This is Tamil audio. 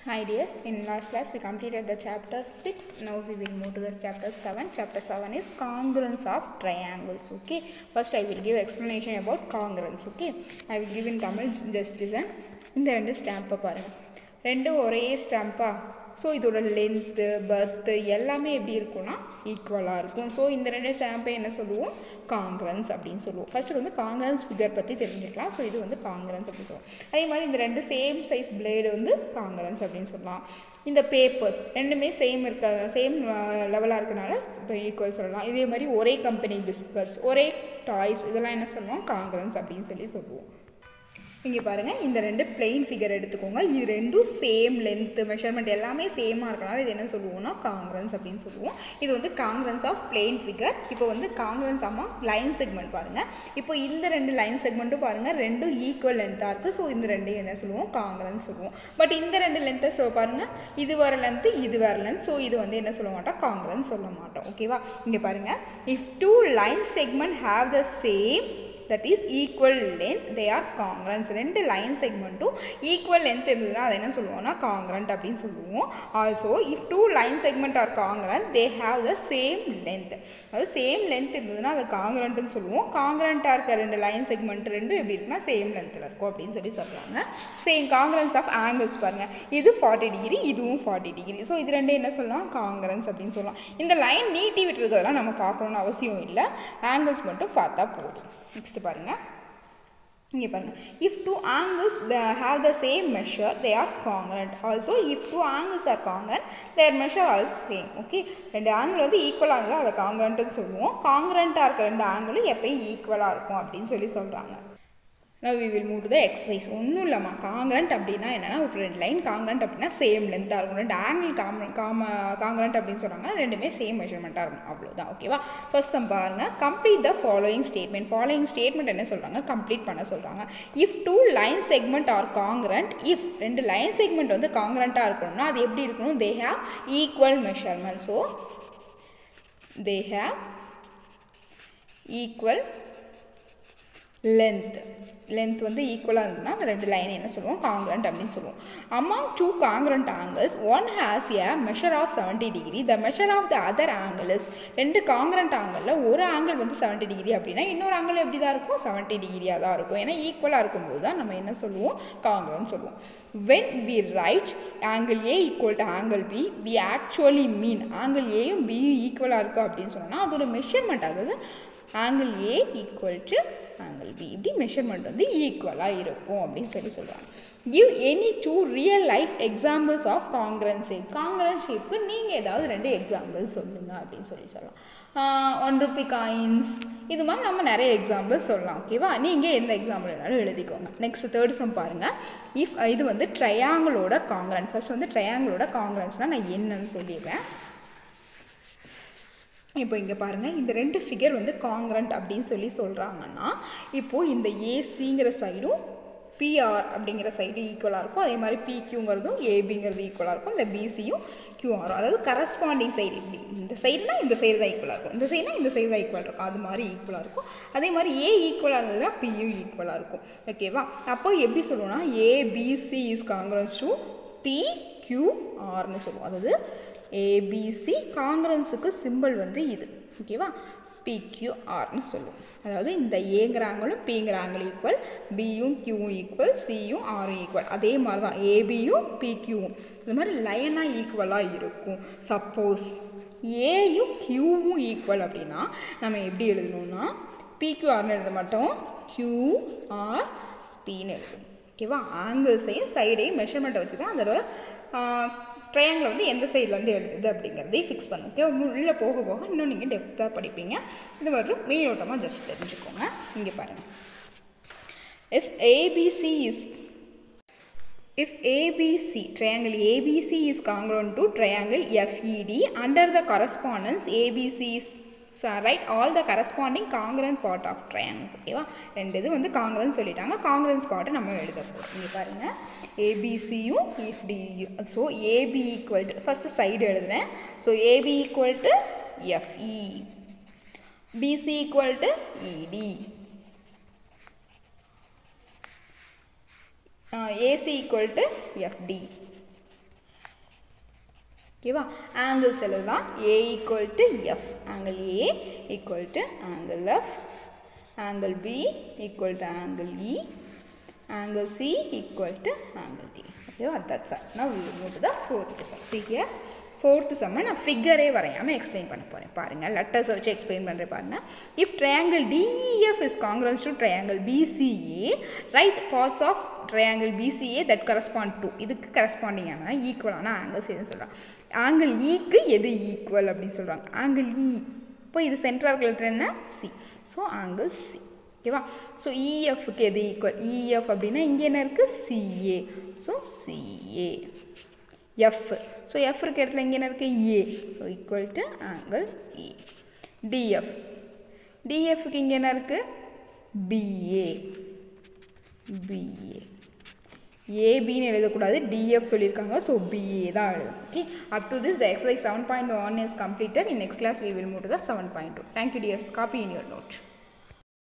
Hi dears, in last class we completed the chapter 6. Now we will move to the chapter 7. Chapter 7 is congruence of triangles. Okay. First I will give explanation about congruence. Okay. I will give in Tamil just listen. இந்த ரெண்டு ஸ்டாம்பை பாருங்கள் ரெண்டும் ஒரே ஸ்டாம்பா ஸோ இதோட லென்த்து பர்த்து எல்லாமே எப்படி இருக்கும்னா ஈக்குவலாக இருக்கும் ஸோ இந்த ரெண்டு ஸ்டாம்பை என்ன சொல்லுவோம் காங்கிரன்ஸ் அப்படின்னு சொல்லுவோம் ஃபஸ்ட்டு வந்து காங்கிரன்ஸ் ஃபிகர் பற்றி தெரிஞ்சுக்கலாம் ஸோ இது வந்து காங்கிரன்ஸ் அப்படின்னு சொல்லுவோம் அதே மாதிரி இந்த ரெண்டு சேம் சைஸ் பிளேடு வந்து காங்கிரன்ஸ் அப்படின்னு சொல்லலாம் இந்த பேப்பர்ஸ் ரெண்டுமே சேம் இருக்க சேம் லெவலாக இருக்கனால இப்போ ஈக்குவல் சொல்லலாம் இதே மாதிரி ஒரே கம்பெனி பிஸ்கட்ஸ் ஒரே டாய்ஸ் இதெல்லாம் என்ன சொல்லுவோம் காங்கிரன்ஸ் அப்படின்னு சொல்லி சொல்லுவோம் இங்கே பாருங்கள் இந்த ரெண்டு பிளெயின் ஃபிகர் எடுத்துக்கோங்க இது ரெண்டும் சேம் லென்த்து மெஷர்மெண்ட் எல்லாமே சேமாக இருக்கனால இது என்ன சொல்லுவோம்னா காங்கிரன்ஸ் அப்படின்னு சொல்லுவோம் இது வந்து காங்கிரன்ஸ் ஆஃப் பிளெயின் ஃபிகர் இப்போ வந்து காங்கிரன்ஸ் ஆமாம் லைன் செக்மெண்ட் பாருங்கள் இப்போ இந்த ரெண்டு லைன் செக்மெண்ட்டும் பாருங்கள் ரெண்டும் ஈக்குவல் லென்த்தாக இருக்குது ஸோ இந்த ரெண்டையும் என்ன சொல்லுவோம் காங்கிரன்ஸ் சொல்லுவோம் பட் இந்த ரெண்டு லென்த்தை ஸோ பாருங்கள் இது வர லென்த்து இது வர லென்த் ஸோ இது வந்து என்ன சொல்ல மாட்டோம் காங்கிரன்ஸ் சொல்ல மாட்டோம் ஓகேவா இங்கே பாருங்கள் if two line segment have the same that is equal length they are congruence ரெண்டு லைன் செக்மெண்ட்டும் ஈக்குவல் லென்த் இருந்ததுன்னா அதை என்ன சொல்லுவோம்னா காங்கிரண்ட் அப்படின்னு சொல்லுவோம் also if two line segment are congruent they have the same length அதாவது சேம் லென்த் இருந்ததுன்னா அதை காங்கிரண்ட்னு சொல்லுவோம் காங்கிரண்ட்டாக இருக்க ரெண்டு லைன் செக்மெண்ட் ரெண்டும் எப்படி இருக்குன்னா சேம் லென்த்தில் இருக்கும் அப்படின்னு சொல்லி சொல்கிறாங்க சேம் காங்கிரன்ஸ் ஆஃப் ஆங்கிள்ஸ் பாருங்கள் இது ஃபார்ட்டி டிகிரி இதுவும் ஃபார்ட்டி டிகிரி ஸோ இது ரெண்டும் என்ன சொல்லலாம் காங்கிரன்ஸ் அப்படின்னு சொல்லலாம் இந்த லைன் நீட்டி விட்டுருக்கிறதெல்லாம் நம்ம பார்க்கணுன்னு அவசியம் இல்லை ஆங்கிள்ஸ் மட்டும் பார்த்தா போதும் நெக்ஸ்ட் பாருங்கள் இங்கே பாருங்கள் if two angles the have the same measure they are congruent also if two angles are congruent their measure all same okay ரெண்டு ஆங்கிள் வந்து ஈக்குவலாக இருந்தால் அதை காங்கரண்ட்டுன்னு சொல்லுவோம் காங்கரண்ட்டாக இருக்க ரெண்டு ஆங்கிளும் எப்பயும் ஈக்குவலாக இருக்கும் அப்படின்னு சொல்லி சொல்கிறாங்க now we will move to the exercise ஒன்றும் இல்லைம்மா காங்கிரண்ட் அப்படின்னா என்னென்னா ஒரு ரெண்டு லைன் காங்கிரண்ட் அப்படின்னா சேம் லென்த்தாக இருக்கும் ரெண்டு ஆங்கிள் காம காம காங்கிரண்ட் அப்படின்னு சொல்கிறாங்கன்னா ரெண்டுமே சேம் மெஷர்மெண்ட்டாக இருக்கும் அவ்வளோதான் ஓகேவா ஃபர்ஸ்ட் நம்ம பாருங்கள் complete the following statement following statement என்ன சொல்கிறாங்க கம்ப்ளீட் பண்ண சொல்கிறாங்க if two line segment are congruent if ரெண்டு லைன் செக்மெண்ட் வந்து காங்கிரண்ட்டாக இருக்கணும்னா அது எப்படி இருக்கணும் they have equal measurement so they have equal length length வந்து ஈக்குவலாக இருந்ததுன்னா அந்த ரெண்டு லைன் என்ன சொல்லுவோம் காங்கிரண்ட் அப்படின்னு சொல்லுவோம் among two congruent angles one has a measure of seventy degree the measure of the other angle is ரெண்டு காங்கிரண்ட் ஆங்கிளில் ஒரு ஆங்கிள் வந்து செவன்ட்டி டிகிரி அப்படின்னா இன்னொரு ஆங்கிள் எப்படி தான் இருக்கும் செவன்ட்டி டிகிரியாக தான் இருக்கும் ஏன்னா ஈக்குவலாக இருக்கும்போது தான் நம்ம என்ன சொல்லுவோம் காங்கிரண்ட் சொல்லுவோம் when we write angle A equal to angle B we actually mean angle ஏயும் பியும் ஈக்குவலாக இருக்குது அப்படின்னு சொன்னால் அதோட மெஷர்மெண்ட் அதாவது angle A equal to angle B இப்படி மெஷர்மெண்ட் வந்து ஈக்குவலாக இருக்கும் அப்படின்னு சொல்லி சொல்கிறாங்க give any two real life examples of congruence shape congruence ஷேப்புக்கு நீங்கள் ஏதாவது ரெண்டு எக்ஸாம்பிள்ஸ் சொல்லுங்கள் அப்படின்னு சொல்லி சொல்லலாம் ஒன் ருபி காயின்ஸ் இது மாதிரி நம்ம நிறைய எக்ஸாம்பிள்ஸ் சொல்லலாம் ஓகேவா நீங்கள் எந்த எக்ஸாம்பிள் வேணாலும் எழுதிக்கோங்க நெக்ஸ்ட் தேர்ட் சம் பாருங்கள் இஃப் இது வந்து ட்ரையாங்கிளோட காங்கிரன் ஃபர்ஸ்ட் வந்து ட்ரையாங்கிளோட காங்கிரன்ஸ்னால் நான் என்னன்னு சொல்லிடுறேன் இப்போ இங்கே பாருங்கள் இந்த ரெண்டு ஃபிகர் வந்து காங்கிரண்ட் அப்படின்னு சொல்லி சொல்கிறாங்கன்னா இப்போது இந்த ஏசிங்கிற சைடும் பிஆர் அப்படிங்கிற சைடு ஈக்குவலாக இருக்கும் அதே மாதிரி பிக்யூங்கிறதும் ஏபிங்கிறது ஈக்குவலாக இருக்கும் இந்த பிசியும் கியூஆரும் அதாவது கரஸ்பாண்டிங் சைடு இப்படி இந்த சைடுனா இந்த சைடு தான் ஈக்குவலாக இருக்கும் இந்த சைடுனா இந்த சைடு தான் ஈக்குவலாக இருக்கும் அது மாதிரி ஈக்குவலாக இருக்கும் அதே மாதிரி ஏ ஈக்குவலாக இருந்ததுன்னா பியும் ஈக்குவலாக இருக்கும் ஓகேவா அப்போ எப்படி சொல்லுவோம்னா ABC is congruence to B கியூஆர்னு சொல்லுவோம் அதாவது ஏபிசி காங்கிரன்ஸுக்கு சிம்பிள் வந்து இது ஓகேவா பிக்யூஆர்னு சொல்லுவோம் அதாவது இந்த ஏங்கிற ஆங்கிளும் பிங்கிற ஆங்கிள் ஈக்குவல் பியும் கியூவும் ஈக்குவல் சியும் ஆரும் ஈக்குவல் அதே மாதிரி தான் ஏபியும் பிக்யூவும் இது மாதிரி லைனாக ஈக்குவலாக இருக்கும் சப்போஸ் ஏயும் கியூவும் ஈக்குவல் அப்படின்னா நம்ம எப்படி எழுதணும்னா பிக்யூஆர்னு எழுத மாட்டோம் கியூஆர் பின்னு எழுதணும் ஓகேவா ஆங்கிள்ஸையும் சைடையும் மெஷர்மெண்ட்டை வச்சு தான் அதோட ட்ரையாங்கிள் வந்து எந்த சைட்லேருந்து எழுதுது அப்படிங்கிறதையும் ஃபிக்ஸ் பண்ணும் ஓகே உள்ளே போக போக இன்னும் நீங்கள் டெப்த்தாக படிப்பீங்க இது மட்டும் மேலோட்டமாக ஜஸ்ட் தெரிஞ்சுக்கோங்க இங்கே பாருங்கள் if ABC is If ABC, triangle ABC is congruent to triangle FED, under the correspondence ABC is right all the corresponding congruent part of triangles ஓகேவா ரெண்டு இது வந்து காங்கிரன் சொல்லிட்டாங்க காங்கிரன்ஸ் பார்ட்டை நம்ம எழுத போகிறோம் இங்கே பாருங்கள் ஏபிசியும் எஃப்டியும் so AB equal to first side எழுதுறேன் so AB equal to FE BC equal to ED AC equal to FD ஓகேவா ஆங்கிள்ஸ் எழுதலாம் A equal to F angle A equal to angle F angle B equal to angle E angle C equal to angle D. Okay, that's all. Now we will move to the fourth sum. See here, fourth sum நான் ஃபிகரே வரையாமல் எக்ஸ்பிளைன் பண்ண போகிறேன் பாருங்கள் லெட்டர்ஸ் வச்சு எக்ஸ்பிளைன் பண்ணுறேன் பாருங்கள் if triangle DEF is congruence to triangle BCA right parts of triangle BCA that correspond to இதுக்கு கரஸ்பாண்டிங்கான ஈக்குவலான ஆங்கிள்ஸ் எதுன்னு சொல்கிறாங்க ஆங்கிள் ஈக்கு எது ஈக்குவல் அப்படின்னு சொல்கிறாங்க ஆங்கிள் இ இப்போ இது சென்ட்ரல் லெட்டர் என்ன சி ஸோ ஆங்கிள் சி ஓகேவா ஸோ இஎஃப்க்கு எது ஈக்குவல் இஎஃப் அப்படின்னா இங்கே என்ன இருக்குது CA so CA F so F இருக்க இடத்துல இங்கே என்ன இருக்குது A so equal to angle A DF டிஎஃப்க்கு இங்கே என்ன இருக்குது பிஏ பிஏ ஏபின்னு எழுதக்கூடாது டிஎஃப் சொல்லியிருக்காங்க ஸோ பிஏ தான் எழுதணும் okay up to this the exercise seven point one is completed in next class we will move to the seven point two thank you dears copy in your note